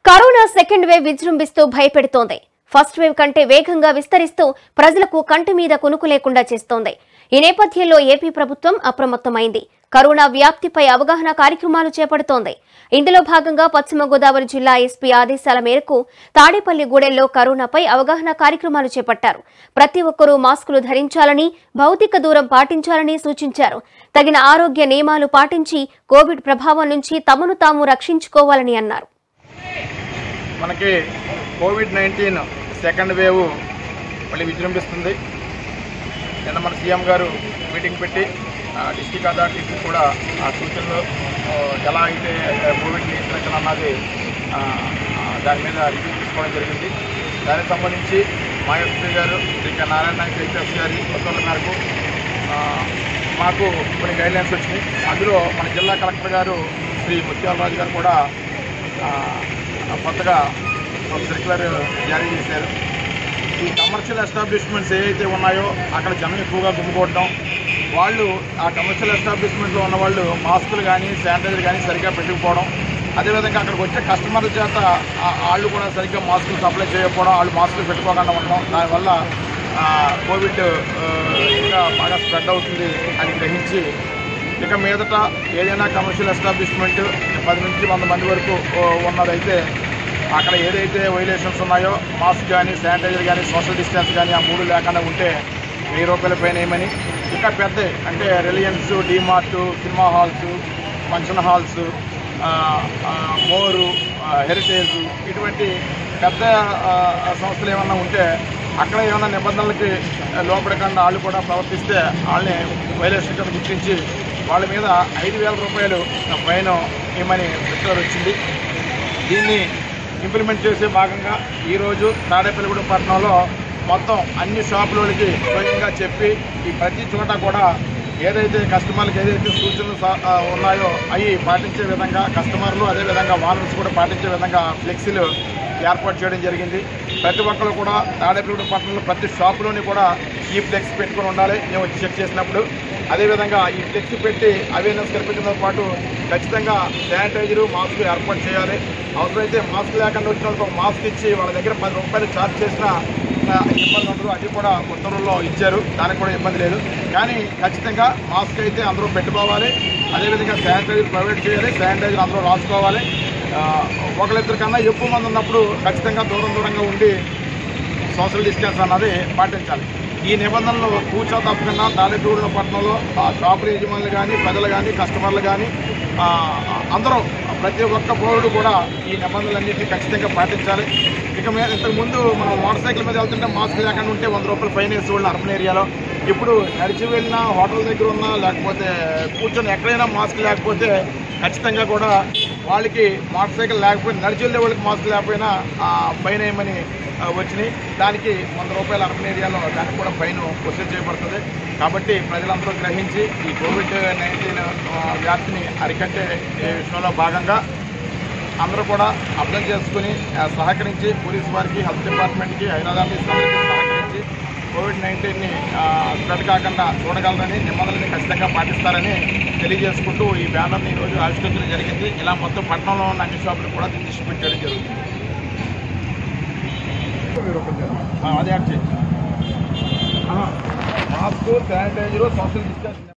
Corona second wave విజృంభిస్తూ భయపెడుతోంది first wave కంటే వేగంగా విస్తరిస్తూ ప్రజలకు కంటి మీద కునుకు లేకుండా చేస్తోంది ఈ నేపథ్యంలో ఏపీ ప్రభుత్వం అప్రమత్తమైంది కరోనా వ్యాప్తిపై అవగాహన కార్యక్రమాలు చేపడుతోంది ఇందులో భాగంగా పశ్చిమ గోదావరి జిల్లా ఎస్పీ ఆదేశాల మేరకు తాడేపల్లి గూడెంలో కరోనాపై అవగాహన కార్యక్రమాలు చేపట్టారు ప్రతి ఒక్కరూ మాస్కులు ధరించాలని భౌతిక దూరం పాటించాలని సూచించారు తగిన ఆరోగ్య నియమాలు పాటించి కోవిడ్ ప్రభావం నుంచి తమను తాము రక్షించుకోవాలని అన్నారు మనకి కోవిడ్ నైన్టీన్ సెకండ్ వేవ్ మళ్ళీ విజృంభిస్తుంది నిన్న మన సీఎం గారు మీటింగ్ పెట్టి డిస్టిక్ అథారిటీస్ కూడా ఆ సూచనలు ఆ, ఎలా అయితే ఆ, కోవిడ్ నియంత్రించాలన్నది ఆ, ఆ, దాని మీద రివ్యూ తీసుకోవడం జరిగింది దానికి సంబంధించి మా ఎస్పీ గారు శ్రీ కె. నారాయణ నాయక్ ఐపీఎస్ గారి ఉత్తర్వుల మేరకు ఆ, మాకు కొన్ని గైడ్లైన్స్ వచ్చినాయి అందులో మన జిల్లా కలెక్టర్ గారు శ్రీ ముత్యాలరాజు గారు కూడా ఆ, కొత్తగా ఒక సర్క్యులర్ జారీ చేశారు ఈ కమర్షియల్ ఎస్టాబ్లిష్మెంట్స్ ఏవైతే ఉన్నాయో అక్కడ జనం ఎక్కువగా గుమ్ముకోవడం వాళ్ళు ఆ కమర్షియల్ ఎస్టాబ్లిష్మెంట్లో ఉన్న వాళ్ళు మాస్కులు కానీ శానిటైజర్ కానీ సరిగ్గా పెట్టుకుపోవడం అదేవిధంగా అక్కడికి వచ్చే కస్టమర్ల చేత ఆ- వాళ్ళు కూడా సరిగ్గా మాస్కులు సప్లై చేయకపోవడం వాళ్ళు మాస్కులు పెట్టుకోకుండా ఉండడం దానివల్ల ఆ, కోవిడ్ ఆ, ఇంకా బాగా స్ప్రెడ్ అవుతుంది అని గ్రహించి ఇక మీదట ఏదైనా కమర్షియల్ ఎస్టాబ్లిష్మెంట్ పది నుంచి వంద మంది వరకు ఓ, ఉన్నదైతే అక్కడ ఏదైతే వైలేషన్స్ ఉన్నాయో మాస్క్ కానీ శానిటైజర్ కానీ సోషల్ డిస్టెన్స్ కానీ ఆ మూడు లేకుండా ఉంటే వెయ్యి రూపాయల పైన వేయమని ఇంకా పెద్ద అంటే Reliance DMart cinema halls function halls ఆ, ఆ, మోరు ఆ, హెరిటేజ్ ఇటువంటి పెద్ద ఆ, ఆ, సంస్థలు ఏమన్నా ఉంటే అక్కడ ఏమైనా నిబంధనలకి లోపడకుండా వాళ్ళు కూడా ప్రవర్తిస్తే వాళ్ళని వైలేషన్ కింద గుర్తించి వాళ్ళ మీద ఐదు వేల రూపాయలు ఫైన్ ఇవ్వమని ఉత్తర్వు వచ్చింది దీన్ని ఇంప్లిమెంట్ చేసే భాగంగా ఈరోజు తాడేపల్లిగూడెం పట్టణంలో మొత్తం అన్ని షాపులకి స్వయంగా చెప్పి ఈ ప్రతి చోట కూడా ఏదైతే కస్టమర్లకు ఏదైతే సూచనలు సా- ఆ, ఉన్నాయో అవి పాటించే విధంగా కస్టమర్లు అదేవిధంగా వానర్స్ కూడా పాటించే విధంగా ఫ్లెక్సీలు ఏర్పాటు చేయడం జరిగింది ప్రతి ఒక్కరు కూడా తాడేపల్లిగూడెం పట్టణంలో ప్రతి షాపులోని కూడా ఈ ఫ్లెక్స్ పెట్టుకొని ఉండాలి మేము వచ్చి చెక్ చేసినప్పుడు అదేవిధంగా ఈ ఫ్లెక్స్ పెట్టి అవేర్నెస్ కల్పించడంతో పాటు ఖచ్చితంగా శానిటైజరు మాస్క్ ఏర్పాటు చేయాలి అవసరమైతే మాస్క్ లేకుండా వచ్చిన వాళ్ళకి ఒక మాస్క్ ఇచ్చి వాళ్ళ దగ్గర పది రూపాయలు ఛార్జ్ చేసిన ఆ, ఇబ్బంది ఉండదు అది కూడా ఉత్తర్వుల్లో ఇచ్చారు దానికి కూడా ఇబ్బంది లేదు కానీ ఖచ్చితంగా మాస్క్ అయితే అందరూ పెట్టుకోవాలి అదేవిధంగా శానిటైజర్ ప్రొవైడ్ చేయాలి శానిటైజర్ అందరూ రాసుకోవాలి ఆ, ఒకళ్ళిద్దరి కన్నా ఎక్కువ మంది ఉన్నప్పుడు ఖచ్చితంగా దూరం దూరంగా ఉండి సోషల్ డిస్టెన్స్ అన్నది పాటించాలి ఈ నిబంధనలు కూర్చో తప్పకుండా తాడేపూడిలో పట్టణంలో ఆ షాపుల యజమానులు కానీ ప్రజలు కానీ కస్టమర్లు కానీ ఆ, అందరూ ప్రతి ఒక్క పౌరుడు కూడా ఈ నిబంధనలన్నింటినీ ఖచ్చితంగా పాటించాలి ఇక మీద ఇంతకుముందు మనం మోటార్ సైకిల్ మీద వెళ్తుంటే మాస్క్ లేకుండా ఉంటే వంద రూపాయలు ఫైన్ వేసేవాళ్ళు అర్బన్ ఏరియాలో ఇప్పుడు నడిచి వెళ్ళినా హోటల్ దగ్గర ఉన్నా లేకపోతే కూర్చొని ఎక్కడైనా మాస్క్ లేకపోతే ఖచ్చితంగా కూడా వాళ్ళకి మోటార్ సైకిల్ లేకపోయినా నడిచి వెళ్ళే వాళ్ళకి మాస్క్ లేకపోయినా ఆ, ఫైన్ వేయమని ఆ, వచ్చినాయి దానికి వంద రూపాయల అర్బన్ ఏరియాలో దానికి కూడా ఫైన్ వసూలు చేయబడుతుంది కాబట్టి ప్రజలందరూ గ్రహించి ఈ కోవిడ్ నైన్టీన్ వ్యాప్తిని అరికట్టే ఈ విషయంలో భాగంగా అందరూ కూడా అర్థం చేసుకుని ఆ, సహకరించి పోలీస్ వారికి హెల్త్ డిపార్ట్మెంట్కి హైదరాబాద్ అందరికీ సహకరించి కోవిడ్ నైన్టీన్ని స్ప్రెడ్ కాకుండా చూడగలరని నిబంధనల్ని ఖచ్చితంగా పాటిస్తారని తెలియజేసుకుంటూ ఈ బ్యానర్ని ఈరోజు ఆవిష్కరించడం జరిగింది ఇలా మొత్తం పట్టణంలో ఉన్న అన్ని షాపులు కూడా దీన్ని డిస్ట్రిబ్యూట్ చేయడం జరుగుతుంది ఆ, అదే యాడ్ చేయండి మాస్క్ శానిటైజర్ సోషల్ డిస్టెన్స్